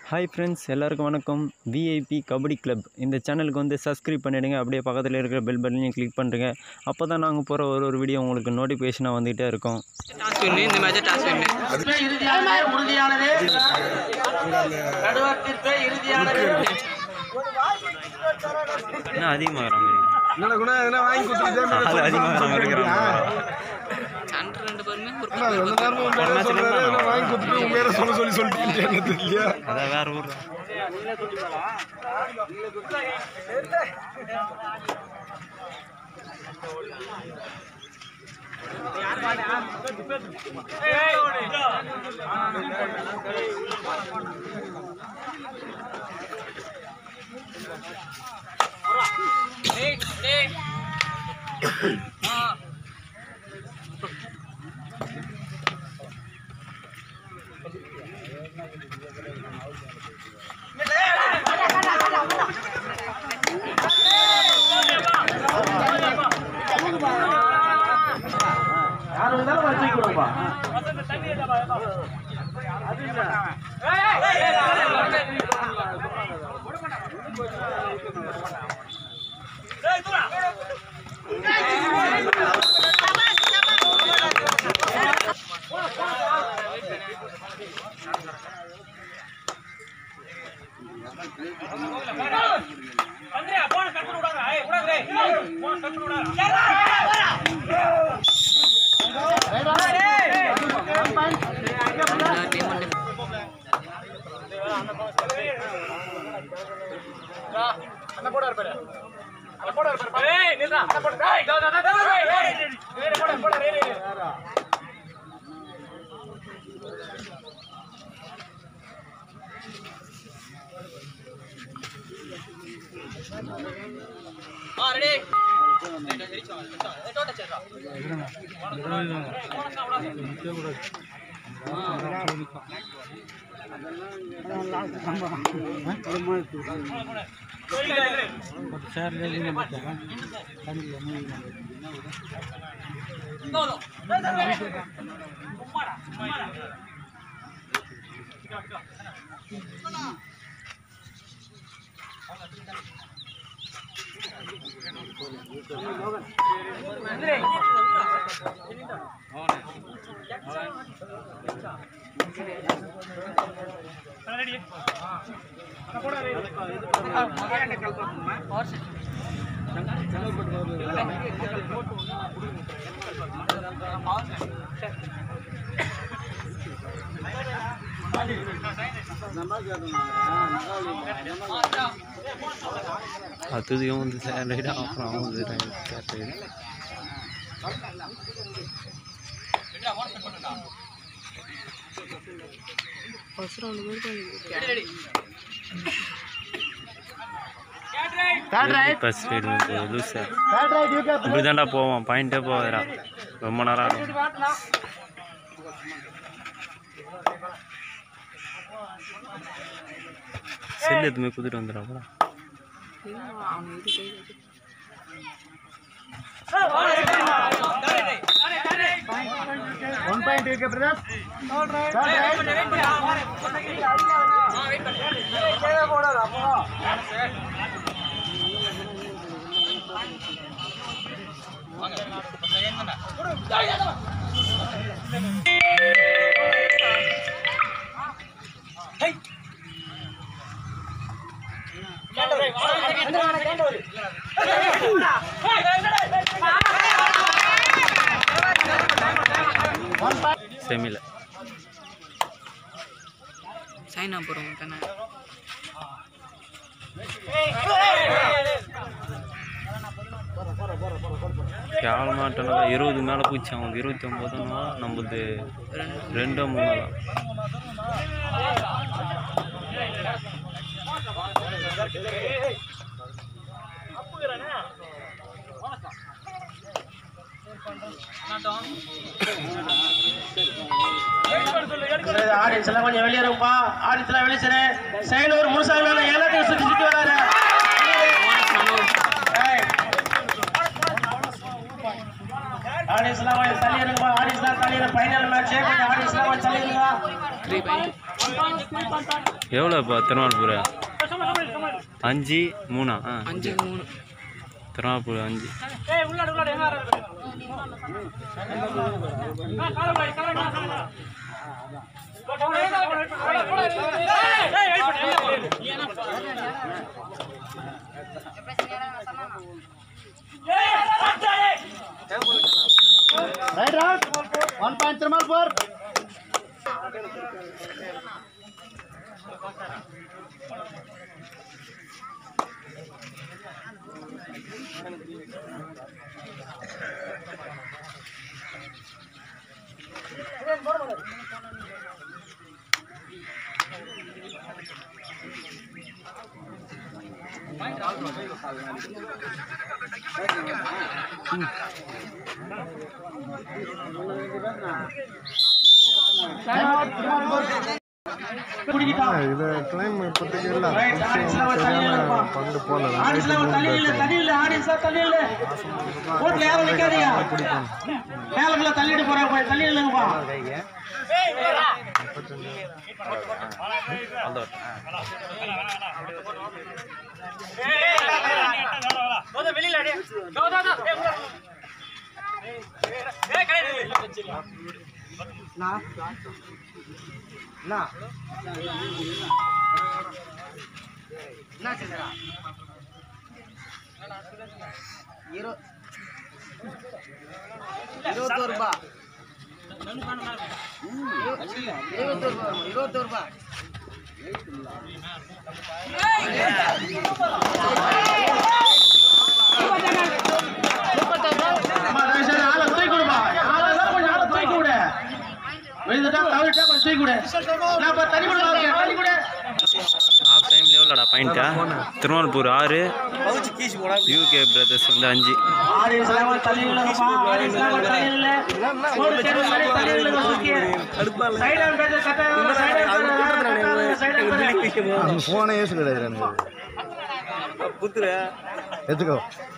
Hi friends எல்லாருக்கும் வணக்கம் VIP kabaddi club இந்த சேனலுக்கு வந்து சப்ஸ்கிரைப் பண்ணிவிடுங்க அப்படியே பக்கத்தில் இருக்கிற பெல் பட்டனையும் கிளிக் பண்ணுறங்க அப்போ தான் நாங்கள் போகிற ஒரு ஒரு வீடியோ உங்களுக்கு நோட்டிஃபிகேஷனாக வந்துகிட்டே இருக்கும் டாஸ் வின்னு இந்த மேட்சை டாஸ் வின்னு இறுதியானது உறுதியானது நடுவர் தீர்ப்பு இறுதியானது இன்னும் அதிகமாக மாதிரி என்னடா குணா எதனா வாங்கி கொடுத்துட்டு ஆள் அதிகமாக இருக்கிறாங்க சண்டை ரெண்டு பேருமே ஒரு அண்ணா, அது எவ்வளவு நேரமா உன் பேரை சொல்றாரு, எதனா வாங்கி கொடுத்துட்டு உன் பேரை சொல்ல சொல்லி சொல்லிட்டு எனக்கு தெரியலையா? அதான் வேறு ஊர் யார் இருந்தாலும் வச்சு கொடுப்பா டீம் வந்து அதுதையும் வந்து சேலரிடு அப்புறம் அவன் வந்து சேலரிடு ஃபஸ்ட் ரைடு வந்து லூசா இப்படி தான்டா போவோம் பாயிண்ட்டே போவாதடா ரொம்ப நேரம் ஆகும் செல் எதுவுமே குதிட்டு வந்துடுறா ஒன் பாயிண்ட் இருக்கு பிரதர் செமில சைனா போகிறவங்க தானே கேவலமாட்டோம்னா இருபது மேலே போச்சு அவங்களுக்கு இருபத்தி ஒம்போதுன்னா நம்மளது ரெண்டோ மூணோ தான் ஆடியன்ஸ் எல்லாம் கொஞ்சம் வெளியே இருப்பா ஆடியன்ஸ் எல்லாம் வெளியே சரி சைனூர் முனுசாமி அண்ணா எல்லாத்தையும் சுத்தி சுத்தி வராரு ஏய். ஆடியன்ஸ் எல்லாம் கொஞ்சம் தள்ளி இருங்கப்பா ஆடியன்ஸ் எல்லாம் தள்ளி இருங்க ஃபைனல் மேட்ச் கொஞ்சம் ஆடியன்ஸ் எல்லாம் கொஞ்சம் தள்ளி இருங்க த்ரீ பாயிண்ட் எவ்வளோப்பா திருவாரூர் அஞ்சு மூணா ஆ அஞ்சு மூணு திருவாரூர் அஞ்சு right out one point Tirumala four குடிக்கிட்டான் இது கிளைம் இப்போதைக்கு இல்லை ரைட் ஆடிஸ்ல ஒரு தண்ணி இல்லப்பா பந்து போல ஆடிஸ்ல ஒரு தண்ணி இல்ல தண்ணி இல்ல ஆடிஸ்ல தண்ணி இல்ல ஓட்ல யாரும் நிக்காதீங்க மேலக்குள்ள தள்ளிட்டு போறாங்க போய் தண்ணி இல்லங்கப்பா அம்மா தயவு செய்து ஆளை தூக்கி விடுப்பா ஆளை தான் கொஞ்சம் ஆளை தூக்கி விடு விழுந்துட்டா தவிட்டா கொஞ்சம் தூக்கி விடு நான் இப்ப தண்ணி கூட இருக்கேன் தண்ணி கூட ஆஃப் டைமில் எவ்வளோடா பாயிண்ட்டா திருவாரூர் ஆறு யூகே பிரதர்ஸ் வந்து அஞ்சு ஆடியன்ஸ் லெவல் தள்ளி இல்லங்கப்பா ஆடியன்ஸ் லெவல் தள்ளி இல்ல கோல் தேர்வு மாதிரி தள்ளி இல்லங்க சுத்தி சைடு அண்ட் பேஜ் கட்ட சைடு அண்ட் சைடு அண்ட் ஃபோனே யூஸ் கிடையாது எனக்கு எடுத்துக்கோ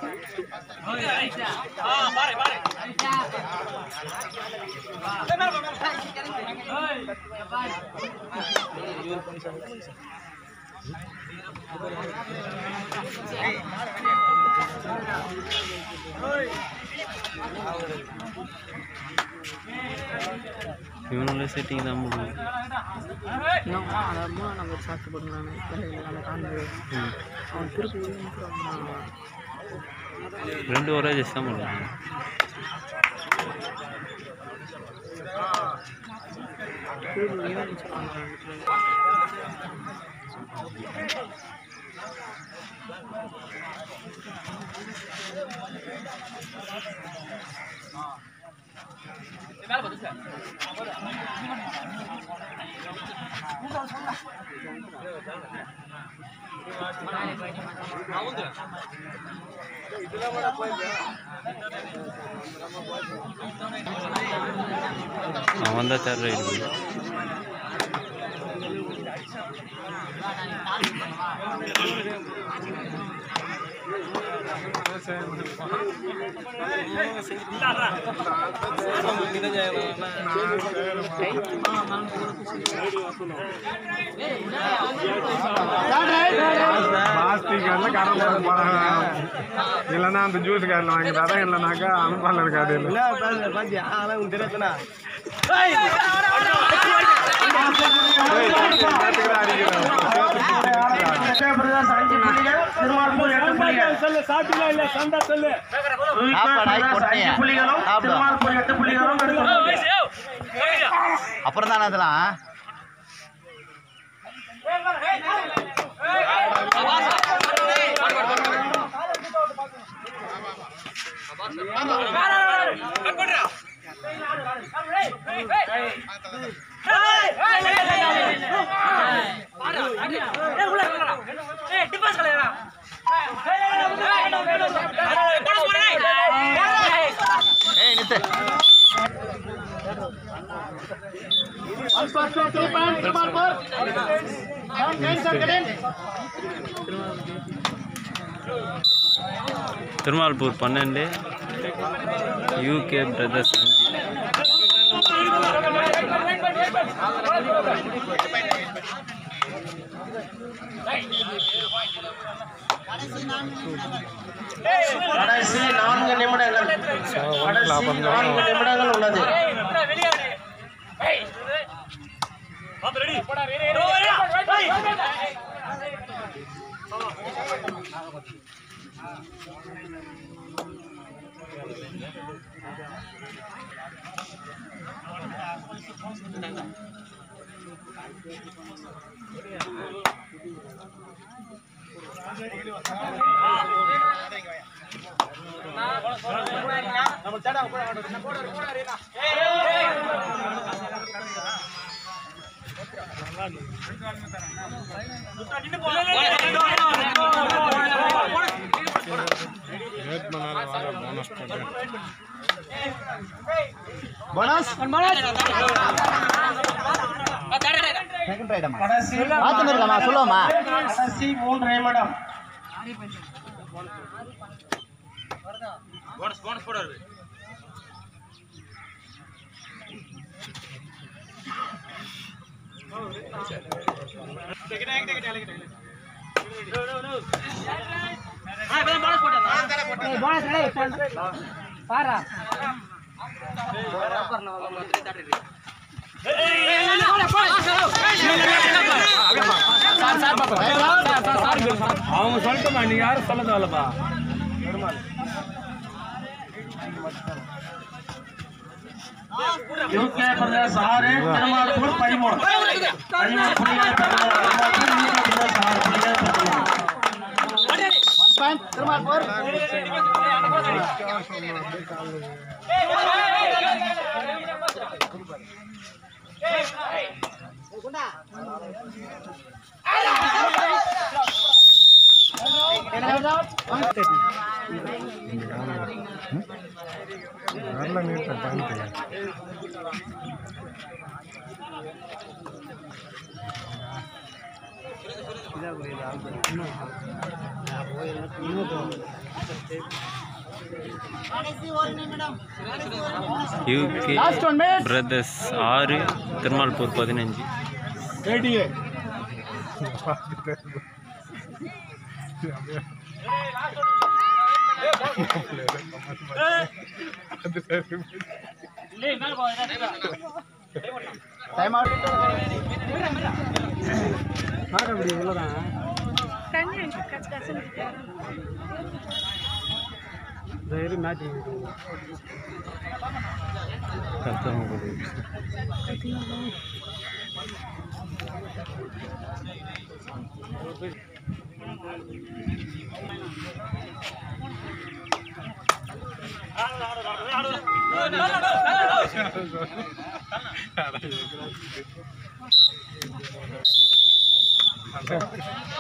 இவனோட செட்டிங் தான் முடியும் இன்னும் அதை மூணாம் நம்பர் சாப்பிட்டு போட்டுருந்தாங்க அந்த காண்டு அவன் திருப்பி நிற்கிறான் ரெண்டு ஒரே ஜெஸ் தான் பண்ணுவாங்க திருப்பி ஈவினிங் சொல்லுவாங்க அவன் வந்தால் தேர்ட் ரைடு பிளாஸ்டிக் எல்லாம் கடன் போட போறாங்க இல்லைன்னா அந்த ஜூஸ் கார்டில் வாங்கி தரேன் இல்லைனாக்கா அனுப்பாளர் கார்டு இல்லை பிரதர்ஸ் அஞ்சு புள்ளிகள் திருமால்பூர் எட்டு புள்ளிகள் அஞ்சு புள்ளிகளும் திருமால்பூர் எட்டு புள்ளிகளும் எடுத்துள்ளது. அப்புறம் தானே அதெல்லாம் ஏய் Nithu One plus two, three point, Thirumalpur. Seven points are getting. Thirumalpur பன்னெண்டு யூகே பிரதர்ஸ் அஞ்சு கடைசி நான்கு நிமிடங்கள் கடைசி நான்கு நிமிடங்கள் உள்ளது லேட் பண்ணாலும் வாங்க போனஸ் போட்டு போனஸ் கடைசி பார்த்துன்னு இருக்கமா சொல்லுவோமா கடைசி மூன்று நிமிடம் அவங்க சொல்லட்டுமா நீ யாரும் சொல்ல தேவையில்லப்பா யூகே பிரதேச ஆறு திருமால்பூர் பதிமூணு பதிமூணு புள்ளிகள் பெற்றுள்ளது. யூகே பிரதேச ஆறு புள்ளிகள் பெற்றுள்ளது. வரல நீட்ட பாயிண்ட் யூகே பிரதர்ஸ் ஆறு திருமால்பூர் பதினஞ்சு ஏடிஏ டைம் அவுட் ஆ